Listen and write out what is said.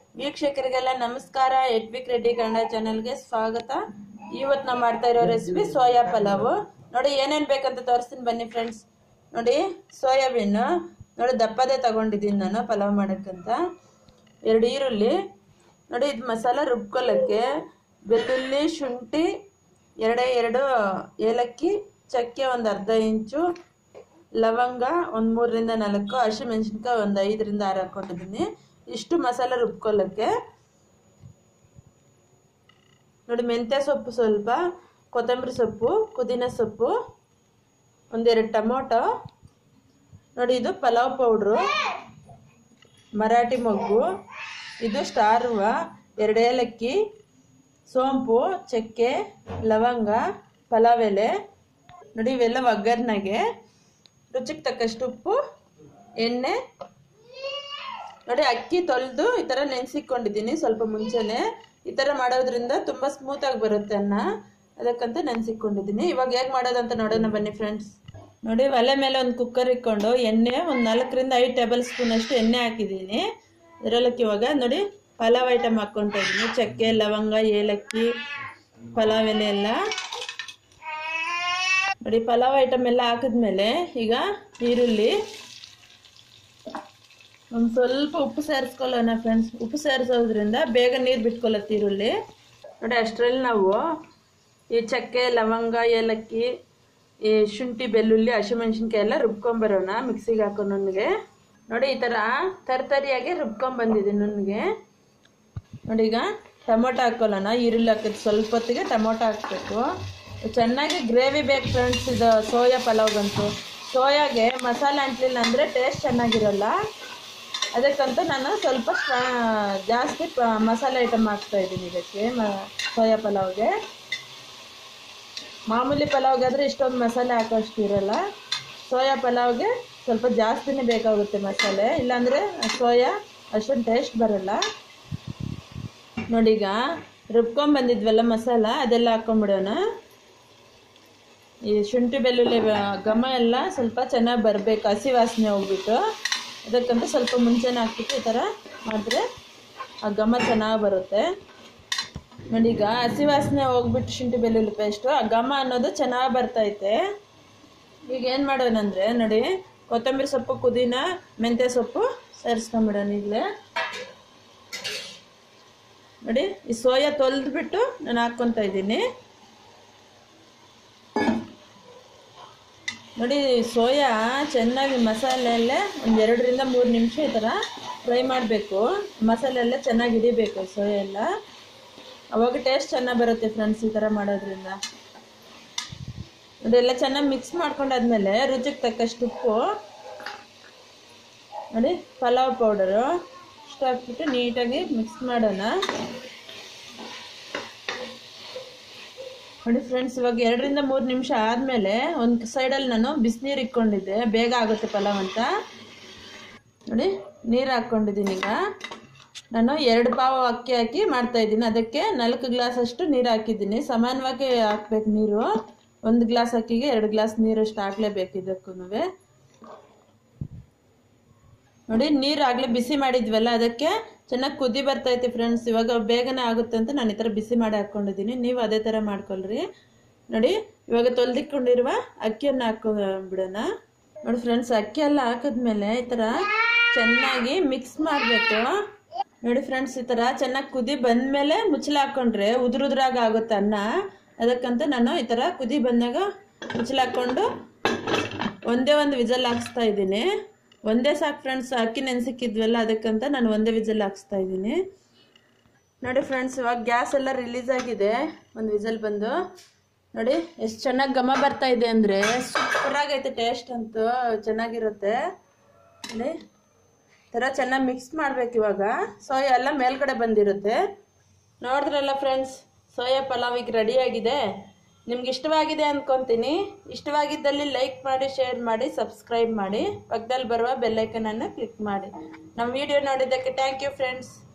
ವೀಕ್ಷಕರಿಗೆಲ್ಲ ನಮಸ್ಕಾರ ಎಟ್ವಿಕ್ ರೆಡ್ಡಿ ಕನ್ನಡ ಚಾನೆಲ್ಗೆ ಸ್ವಾಗತ ಇವತ್ತು ನಾವು ಮಾಡ್ತಾ ಇರೋ ರೆಸಿಪಿ ಸೋಯಾ ಪಲಾವು ನೋಡಿ ಏನೇನು ಬೇಕಂತ ತೋರಿಸ್ತೀನಿ ಬನ್ನಿ ಫ್ರೆಂಡ್ಸ್ ನೋಡಿ ಸೋಯಾಬೀನ್ ನೋಡಿ ದಪ್ಪದೇ ತಗೊಂಡಿದ್ದೀನಿ ನಾನು ಪಲಾವ್ ಮಾಡೋಕ್ಕಂತ ಎರಡು ಈರುಳ್ಳಿ ನೋಡಿ ಇದು ಮಸಾಲ ರುಬ್ಕೊಳ್ಳೋಕ್ಕೆ ಬೆಳ್ಳುಳ್ಳಿ ಶುಂಠಿ ಎರಡೇ ಎರಡು ಏಲಕ್ಕಿ ಚಕ್ಕೆ ಒಂದು ಅರ್ಧ ಇಂಚು ಲವಂಗ ಒಂದು ಮೂರರಿಂದ ನಾಲ್ಕು ಹಸಿಮೆಣಸಿನ್ಕಾಯಿ ಒಂದು ಐದರಿಂದ ಆರು ಹಾಕ್ಕೊಂಡಿದ್ದೀನಿ ಇಷ್ಟು ಮಸಾಲೆ ರುಬ್ಕೊಳ್ಳೋಕ್ಕೆ ನೋಡಿ ಮೆಂತ್ಯ ಸೊಪ್ಪು ಸ್ವಲ್ಪ ಕೊತ್ತಂಬರಿ ಸೊಪ್ಪು ಪುದೀನ ಸೊಪ್ಪು ಒಂದೆರಡು ಟೊಮೊಟೊ ನೋಡಿ ಇದು ಪಲಾವ್ ಪೌಡ್ರು ಮರಾಠಿ ಮೊಗ್ಗು ಇದು ಸ್ಟಾರ್ ಹೂವ ಎರಡು ಏಲಕ್ಕಿ ಸೋಂಪು ಚಕ್ಕೆ ಲವಂಗ ಪಲಾವ್ ಎಲೆ ನೋಡಿ ಇವೆಲ್ಲ ಒಗ್ಗರಣೆಗೆ ರುಚಿಗೆ ತಕ್ಕಷ್ಟು ಉಪ್ಪು ಎಣ್ಣೆ ನೋಡಿ ಅಕ್ಕಿ ತೊಳೆದು ಈ ಥರ ನೆನೆಸಿಕೊಂಡಿದ್ದೀನಿ ಸ್ವಲ್ಪ ಮುಂಚೆನೆ ಈ ಥರ ಮಾಡೋದ್ರಿಂದ ತುಂಬ ಸ್ಮೂತಾಗಿ ಬರುತ್ತೆ ಅನ್ನ ಅದಕ್ಕಂತ ನೆನೆಸಿಕೊಂಡಿದ್ದೀನಿ ಇವಾಗ ಹೇಗೆ ಮಾಡೋದಂತ ನೋಡೋಣ ಬನ್ನಿ ಫ್ರೆಂಡ್ಸ್ ನೋಡಿ ಒಲೆ ಮೇಲೆ ಒಂದು ಕುಕ್ಕರ್ ಇಟ್ಕೊಂಡು ಎಣ್ಣೆ ಒಂದು ನಾಲ್ಕರಿಂದ ಐದು ಟೇಬಲ್ ಸ್ಪೂನ್ ಅಷ್ಟು ಎಣ್ಣೆ ಹಾಕಿದ್ದೀನಿ ಅದರಲ್ಲಕ್ಕೆ ಇವಾಗ ನೋಡಿ ಪಲಾವ್ ಐಟಮ್ ಹಾಕ್ಕೊತಾ ಇದ್ದೀನಿ ಚಕ್ಕೆ ಲವಂಗ ಏಲಕ್ಕಿ ಪಲಾವ್ ಎಲೆ ಎಲ್ಲ ನೋಡಿ ಪಲಾವ್ ಐಟಮ್ ಎಲ್ಲ ಹಾಕಿದ್ಮೇಲೆ ಈಗ ಈರುಳ್ಳಿ ಒಂದು ಸ್ವಲ್ಪ ಉಪ್ಪು ಸೇರಿಸ್ಕೊಳ್ಳೋಣ ಫ್ರೆಂಡ್ಸ್ ಉಪ್ಪು ಸೇರಿಸೋದ್ರಿಂದ ಬೇಗ ನೀರು ಬಿಟ್ಕೊಳ್ಳುತ್ತೆ ಈರುಳ್ಳಿ ನೋಡಿ ಅಷ್ಟರಲ್ಲಿ ನಾವು ಈ ಚಕ್ಕೆ ಲವಂಗ ಏಲಕ್ಕಿ ಈ ಶುಂಠಿ ಬೆಳ್ಳುಳ್ಳಿ ಹಸಿಮೆಣ್ಸಿನ್ಕಾಯಿ ಎಲ್ಲ ರುಬ್ಕೊಂಬರೋಣ ಮಿಕ್ಸಿಗೆ ಹಾಕೋ ನನಗೆ ನೋಡಿ ಈ ಥರ ತರ್ತರಿಯಾಗಿ ರುಬ್ಕೊಂಬಂದಿದ್ದೀನಿ ನನಗೆ ನೋಡಿ ಈಗ ಟೊಮೊಟೊ ಹಾಕ್ಕೊಳ್ಳೋಣ ಈರುಳ್ಳಿ ಹಾಕಿದ್ ಸ್ವಲ್ಪ ಹೊತ್ತಿಗೆ ಟೊಮೊಟೊ ಹಾಕಬೇಕು ಚೆನ್ನಾಗಿ ಗ್ರೇವಿ ಬೇಕು ಫ್ರೆಂಡ್ಸ್ ಇದು ಸೋಯಾ ಪಲಾವ್ಗಂತೂ ಸೋಯಾಗೆ ಮಸಾಲೆ ಅಂಟ್ಲಿಲ್ಲ ಅಂದರೆ ಟೇಸ್ಟ್ ಚೆನ್ನಾಗಿರಲ್ಲ ಅದಕ್ಕಂತ ನಾನು ಸ್ವಲ್ಪ ಸ್ಟ್ರಾ- ಜಾಸ್ತಿ ಪ ಮಸಾಲೆ ಐಟಮ್ ಹಾಕ್ತಾ ಇದ್ದೀನಿ ಇದಕ್ಕೆ ಮ ಸೋಯಾ ಪಲಾವ್ಗೆ ಮಾಮೂಲಿ ಪಲಾವ್ಗಾದರೆ ಇಷ್ಟೊಂದು ಮಸಾಲೆ ಹಾಕೋಷ್ಟು ಇರಲ್ಲ ಸೋಯಾ ಪಲಾವ್ಗೆ ಸ್ವಲ್ಪ ಜಾಸ್ತಿನೇ ಬೇಕಾಗುತ್ತೆ ಮಸಾಲೆ ಇಲ್ಲಾಂದರೆ ಸೋಯಾ ಅಷ್ಟೊಂದು ಟೇಸ್ಟ್ ಬರಲ್ಲ ನೋಡೀಗ ರುಬ್ಕೊಂಬಂದಿದ್ವಲ್ಲ ಮಸಾಲ ಅದೆಲ್ಲ ಹಾಕ್ಕೊಂಬಿಡೋಣ ಈ ಶುಂಠಿ ಬೆಳ್ಳುಳ್ಳಿ ಬ- ಘಮ ಎಲ್ಲ ಸ್ವಲ್ಪ ಚೆನ್ನಾಗಿ ಬರಬೇಕು ಹಸಿ ವಾಸನೆ ಹೋಗ್ಬಿಟ್ಟು ಅದಕ್ಕಂತ ಸ್ವಲ್ಪ ಮುಂಚೆನೇ ಹಾಕ್ಬಿಟ್ಟು ಈ ಥರ ಮಾಡಿದ್ರೆ ಆ ಘಮ ಚೆನ್ನಾಗಿ ಬರುತ್ತೆ ನೋಡಿ ಈಗ ಹಸಿ ವಾಸನೆ ಹೋಗ್ಬಿಟ್ಟು ಶುಂಠಿ ಬೆಳ್ಳುಳ್ಳಿ ಪೇಸ್ಟು ಆ ಘಮ ಅನ್ನೋದು ಚೆನ್ನಾಗಿ ಬರ್ತೈತೆ ಈಗ ಏನು ಮಾಡೋಣ ಅಂದರೆ ನೋಡಿ ಕೊತ್ತಂಬರಿ ಸೊಪ್ಪು ಪುದೀನ ಮೆಂತ್ಯ ಸೊಪ್ಪು ಸೇರಿಸ್ಕೊಂಬಿಡೋಣ ಈಗಲೇ ನೋಡಿ ಈ ಸೋಯಾ ತೊಳೆದ್ಬಿಟ್ಟು ನಾನು ಹಾಕ್ಕೊತಾ ಇದ್ದೀನಿ ನೋಡಿ ಸೋಯಾ ಚೆನ್ನಾಗಿ ಮಸಾಲೆಯಲ್ಲೇ ಒಂದು ಎರಡರಿಂದ ಮೂರು ನಿಮಿಷ ಈ ಥರ ಫ್ರೈ ಮಾಡಬೇಕು ಮಸಾಲೆ ಎಲ್ಲ ಚೆನ್ನಾಗಿ ಹಿಡಿಬೇಕು ಸೋಯಾ ಎಲ್ಲ ಅವಾಗ ಟೇಸ್ಟ್ ಚೆನ್ನಾಗಿ ಬರುತ್ತೆ ಫ್ರೆಂಡ್ಸ್ ಈ ಥರ ಮಾಡೋದ್ರಿಂದ ಅದೆಲ್ಲ ಚೆನ್ನಾಗಿ ಮಿಕ್ಸ್ ಮಾಡ್ಕೊಂಡಾದ್ಮೇಲೆ ರುಚಿಗೆ ತಕ್ಕಷ್ಟು ಉಪ್ಪು ನೋಡಿ ಪಲಾವ್ ಪೌಡರು ಇಷ್ಟು ಹಾಕ್ಬಿಟ್ಟು ನೀಟಾಗಿ ಮಿಕ್ಸ್ ಮಾಡೋಣ ನೋಡಿ ಫ್ರೆಂಡ್ಸ್ ಇವಾಗ ಎರಡರಿಂದ ಮೂರು ನಿಮಿಷ ಆದಮೇಲೆ ಒಂದು ಸೈಡಲ್ಲಿ ನಾನು ಬಿಸಿನೀರು ಇಟ್ಕೊಂಡಿದ್ದೆ ಬೇಗ ಆಗುತ್ತೆ ಪಲಾವ್ ಅಂತ ನೋಡಿ ನೀರು ಹಾಕ್ಕೊಂಡಿದ್ದೀನಿ ಈಗ ನಾನು ಎರಡು ಪಾವ ಅಕ್ಕಿ ಹಾಕಿ ಮಾಡ್ತಾ ಇದ್ದೀನಿ ಅದಕ್ಕೆ ನಾಲ್ಕು ಗ್ಲಾಸ್ ಅಷ್ಟು ನೀರು ಹಾಕಿದ್ದೀನಿ ಸಮಾನವಾಗಿ ಹಾಕ್ಬೇಕು ನೀರು ಒಂದು ಗ್ಲಾಸ್ ಅಕ್ಕಿಗೆ ಎರಡು ಗ್ಲಾಸ್ ನೀರಷ್ಟು ಹಾಕ್ಲೇಬೇಕು ಇದಕ್ಕೂ ನೋಡಿ ನೀರು ಆಗಲೇ ಬಿಸಿ ಮಾಡಿದ್ವಲ್ಲ ಅದಕ್ಕೆ ಚೆನ್ನಾಗಿ ಕುದಿ ಬರ್ತೈತೆ ಫ್ರೆಂಡ್ಸ್ ಇವಾಗ ಬೇಗನೆ ಆಗುತ್ತೆ ಅಂತ ನಾನು ಈ ಥರ ಬಿಸಿ ಮಾಡಿ ಹಾಕ್ಕೊಂಡಿದ್ದೀನಿ ನೀವು ಅದೇ ಥರ ಮಾಡ್ಕೊಳ್ರಿ ನೋಡಿ ಇವಾಗ ತೊಳೆದಿಕೊಂಡಿರುವ ಅಕ್ಕಿಯನ್ನು ಹಾಕೋ ಬಿಡೋಣ ನೋಡಿ ಫ್ರೆಂಡ್ಸ್ ಅಕ್ಕಿ ಎಲ್ಲ ಹಾಕಿದ್ಮೇಲೆ ಈ ಥರ ಚೆನ್ನಾಗಿ ಮಿಕ್ಸ್ ಮಾಡಬೇಕು ನೋಡಿ ಫ್ರೆಂಡ್ಸ್ ಈ ಥರ ಚೆನ್ನಾಗಿ ಕುದಿ ಬಂದಮೇಲೆ ಮುಚ್ಚಲ ಹಾಕ್ಕೊಂಡ್ರೆ ಉದುರು ಉದುರಾಗ ಆಗುತ್ತೆ ಅನ್ನ ಅದಕ್ಕಂತ ನಾನು ಈ ಥರ ಕುದಿ ಬಂದಾಗ ಮುಚ್ಚಲ ಹಾಕ್ಕೊಂಡು ಒಂದೇ ಒಂದು ವಿಜಲ್ ಹಾಕ್ಸ್ತಾ ಇದ್ದೀನಿ ಒಂದೇ ಸಾಕು ಫ್ರೆಂಡ್ಸ್ ಅಕ್ಕಿ ನೆನೆಸಿಕ್ಕಿದ್ವಲ್ಲ ಅದಕ್ಕಂತ ನಾನು ಒಂದೇ ವಿಜಲ್ ಹಾಕ್ಸ್ತಾ ಇದ್ದೀನಿ ನೋಡಿ ಫ್ರೆಂಡ್ಸ್ ಇವಾಗ ಗ್ಯಾಸ್ ಎಲ್ಲ ರಿಲೀಸ್ ಆಗಿದೆ ಒಂದು ವಿಜಲ್ ಬಂದು ನೋಡಿ ಎಷ್ಟು ಚೆನ್ನಾಗಿ ಘಮ ಬರ್ತಾ ಇದೆ ಅಂದರೆ ಸೂಪರಾಗೈತೆ ಟೇಸ್ಟ್ ಅಂತೂ ಚೆನ್ನಾಗಿರುತ್ತೆ ನೋಡಿ ಈ ಥರ ಚೆನ್ನಾಗಿ ಮಿಕ್ಸ್ ಮಾಡ್ಬೇಕು ಇವಾಗ ಸೋಯಾ ಎಲ್ಲ ಮೇಲ್ಗಡೆ ಬಂದಿರುತ್ತೆ ನೋಡಿದ್ರಲ್ಲ ಫ್ರೆಂಡ್ಸ್ ಸೋಯಾ ಪಲಾವ್ ಈಗ ರೆಡಿಯಾಗಿದೆ ನಿಮ್ಗೆ ಇಷ್ಟವಾಗಿದೆ ಅಂದ್ಕೊತೀನಿ ಇಷ್ಟವಾಗಿದ್ದಲ್ಲಿ ಲೈಕ್ ಮಾಡಿ ಶೇರ್ ಮಾಡಿ ಸಬ್ಸ್ಕ್ರೈಬ್ ಮಾಡಿ ಪಕ್ಕದಲ್ಲಿ ಬರುವ ಬೆಲ್ಲೈಕನನ್ನು ಕ್ಲಿಕ್ ಮಾಡಿ ನಮ್ಮ ವಿಡಿಯೋ ನೋಡಿದ್ದಕ್ಕೆ ಥ್ಯಾಂಕ್ ಯು ಫ್ರೆಂಡ್ಸ್